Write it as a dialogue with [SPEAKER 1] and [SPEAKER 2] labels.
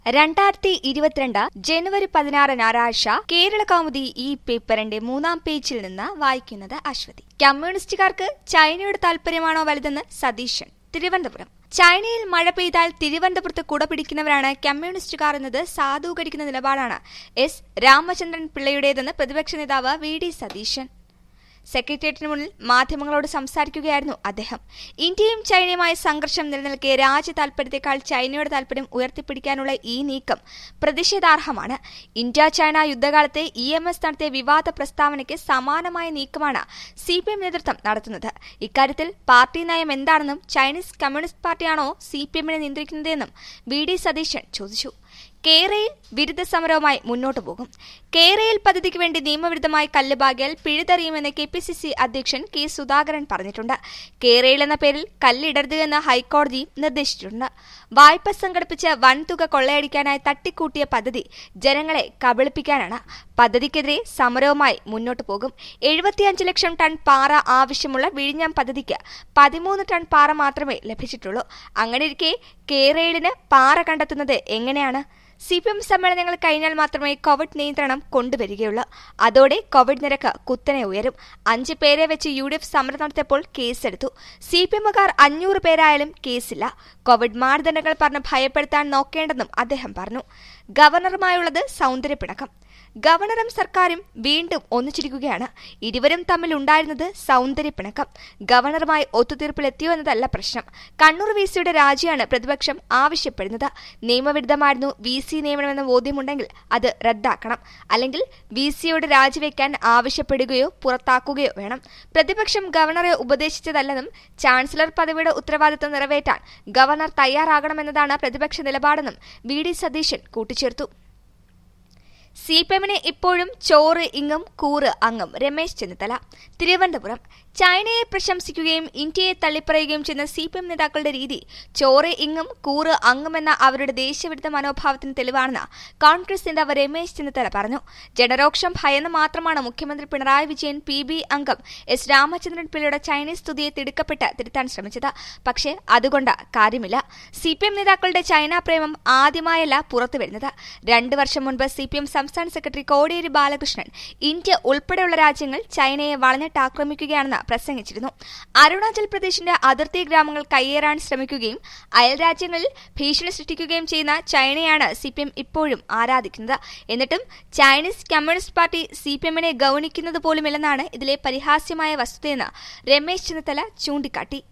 [SPEAKER 1] രണ്ടായിരത്തി ഇരുപത്തിരണ്ട് ജനുവരി പതിനാറ് ഞായറാഴ്ച കേരള കൗമുദി ഈ പേപ്പറിന്റെ മൂന്നാം പേജിൽ നിന്ന് വായിക്കുന്നത് അശ്വതി കമ്മ്യൂണിസ്റ്റുകാർക്ക് ചൈനയുടെ താൽപര്യമാണോ വലുതെന്ന് സതീശൻ തിരുവനന്തപുരം ചൈനയിൽ മഴ പെയ്താൽ തിരുവനന്തപുരത്ത് കുട പിടിക്കുന്നവരാണ് കമ്മ്യൂണിസ്റ്റുകാർ എന്നത് സാധൂകരിക്കുന്ന നിലപാടാണ് എസ് രാമചന്ദ്രൻ പിള്ളയുടേതെന്ന് പ്രതിപക്ഷ നേതാവ് വി ഡി സതീശൻ സെക്രട്ടേറിയറ്റിന് മുന്നിൽ മാധ്യമങ്ങളോട് സംസാരിക്കുകയായിരുന്നു അദ്ദേഹം ഇന്ത്യയും ചൈനയുമായി സംഘർഷം നിലനിൽക്കെ രാജ്യ താൽപര്യത്തെക്കാൾ ചൈനയുടെ താൽപര്യം ഉയർത്തിപ്പിടിക്കാനുള്ള ഈ നീക്കം പ്രതിഷേധാർഹമാണ് ഇന്ത്യ ചൈന യുദ്ധകാലത്തെ ഇ എം എസ് നടത്തിയ വിവാദ പ്രസ്താവനയ്ക്ക് സമാനമായ നീക്കമാണ് സി പി എം നേതൃത്വം നടത്തുന്നത് ഇക്കാര്യത്തിൽ പാർട്ടി നയം എന്താണെന്നും ചൈനീസ് കമ്മ്യൂണിസ്റ്റ് പാർട്ടിയാണോ സി പി എമ്മിനെ നിയന്ത്രിക്കുന്നതെന്നും വി ഡി സതീശൻ ചോദിച്ചു കേരയിൽ വിരുദ്ധ സമരവുമായി മുന്നോട്ടു പോകും കേരയിൽ പദ്ധതിക്ക് വേണ്ടി നിയമവിരുദ്ധമായി കല്ല് പാകിയാൽ പിഴുതെറിയുമെന്ന് കെ പി സി സി അധ്യക്ഷൻ കെ സുധാകരൻ പറഞ്ഞിട്ടുണ്ട് കേരയിൽ എന്ന പേരിൽ കല്ലിടരുത് എന്ന് ഹൈക്കോടതിയും നിർദ്ദേശിച്ചിട്ടുണ്ട് വായ്പ സംഘടിപ്പിച്ച് വൻതുക കൊള്ളയടിക്കാനായി തട്ടിക്കൂട്ടിയ പദ്ധതി ജനങ്ങളെ കബളിപ്പിക്കാനാണ് പദ്ധതിക്കെതിരെ സമരവുമായി മുന്നോട്ടു പോകും എഴുപത്തിയഞ്ച് ലക്ഷം ടൺ പാറ ആവശ്യമുള്ള വിഴിഞ്ഞം പദ്ധതിക്ക് പതിമൂന്ന് ടൺ പാറ മാത്രമേ ലഭിച്ചിട്ടുള്ളൂ അങ്ങനെയിരിക്കെ കേരളിന് പാറ കണ്ടെത്തുന്നത് എങ്ങനെയാണ് സി പി എം സമ്മേളനങ്ങൾ കഴിഞ്ഞാൽ മാത്രമേ കോവിഡ് നിയന്ത്രണം കൊണ്ടുവരികയുള്ളൂ അതോടെ കോവിഡ് നിരക്ക് കുത്തനെ ഉയരും അഞ്ച് പേരെ വെച്ച് യു ഡി എഫ് സമരം നടത്തിയപ്പോൾ കേസെടുത്തു സി പി എമ്മുകാർ അഞ്ഞൂറ് പേരായാലും കേസില്ല കോവിഡ് മാനദണ്ഡങ്ങൾ പറഞ്ഞ് ഭയപ്പെടുത്താൻ നോക്കേണ്ടെന്നും അദ്ദേഹം പറഞ്ഞു ഗവർണറുമായുള്ളത് സൗന്ദര്യപ്പിണക്കം ഗവർണറും സർക്കാരും വീണ്ടും ഒന്നിച്ചിരിക്കുകയാണ് ഇരുവരും തമ്മിൽ ഉണ്ടായിരുന്നത് സൗന്ദര്യപ്പിണക്കം ഗവർണറുമായി ഒത്തുതീർപ്പിലെത്തിയോ എന്നതല്ല പ്രശ്നം കണ്ണൂർ വി സിയുടെ രാജിയാണ് പ്രതിപക്ഷം ആവശ്യപ്പെടുന്നത് നിയമവിരുദ്ധമായിരുന്നു വി സി നിയമനമെന്ന ബോധ്യമുണ്ടെങ്കിൽ അത് റദ്ദാക്കണം അല്ലെങ്കിൽ വി സിയോട് രാജിവെക്കാൻ ആവശ്യപ്പെടുകയോ പുറത്താക്കുകയോ വേണം പ്രതിപക്ഷം ഗവർണറെ ഉപദേശിച്ചതല്ലെന്നും ചാൻസലർ പദവിയുടെ ഉത്തരവാദിത്തം നിറവേറ്റാൻ ഗവർണർ തയ്യാറാകണമെന്നതാണ് പ്രതിപക്ഷ നിലപാടെന്നും വി ഡി സതീശൻ കൂട്ടിച്ചേർത്തു സി പി എമ്മിന് ഇപ്പോഴും ചോറ് ഇങ്ങും കൂറ് അങ്ങും രമേശ് ചെന്നിത്തല തിരുവനന്തപുരം ചൈനയെ പ്രശംസിക്കുകയും ഇന്ത്യയെ തള്ളിപ്പറയുകയും ചെയ്യുന്ന സി പി എം നേതാക്കളുടെ രീതി ചോറ് ഇങ്ങും കൂറ് അങ്ങുമെന്ന അവരുടെ ദേശവിരുദ്ധ മനോഭാവത്തിന് തെളിവാണെന്ന് കോൺഗ്രസ് നേതാവ് രമേശ് ചെന്നിത്തല പറഞ്ഞു ജനരോക്ഷം ഭയന്ന് മാത്രമാണ് മുഖ്യമന്ത്രി പിണറായി വിജയൻ പി ബി അംഗം എസ് രാമചന്ദ്രൻ പിള്ളയുടെ ചൈനീസ് സ്തുതിയെ തിടുക്കപ്പെട്ട് തിരുത്താൻ ശ്രമിച്ചത് പക്ഷേ അതുകൊണ്ട് കാര്യമില്ല സി പി എം നേതാക്കളുടെ ചൈന പ്രേമം ആദ്യമായല്ല പുറത്തുവരുന്നത് രണ്ടു വർഷം മുൻപ് സി പി എം സംസ്ഥാന സെക്രട്ടറി കോടിയേരി ബാലകൃഷ്ണൻ ഇന്ത്യ ഉൾപ്പെടെയുള്ള രാജ്യങ്ങൾ ചൈനയെ വളഞ്ഞിട്ട് ആക്രമിക്കുകയാണെന്ന് പ്രസംഗിച്ചിരുന്നു അരുണാചൽ പ്രദേശിന്റെ അതിർത്തി ഗ്രാമങ്ങൾ കയ്യേറാൻ ശ്രമിക്കുകയും അയൽരാജ്യങ്ങളിൽ ഭീഷണി സൃഷ്ടിക്കുകയും ചെയ്യുന്ന ചൈനയാണ് സി പി എം ഇപ്പോഴും ആരാധിക്കുന്നത് എന്നിട്ടും Chinese communist party C P എമ്മിനെ ഗൗനിക്കുന്നത് പോലുമില്ലെന്നാണ് ഇതിലെ പരിഹാസ്യമായ വസ്തുതയെന്ന് രമേശ് ചെന്നിത്തല ചൂണ്ടിക്കാട്ടി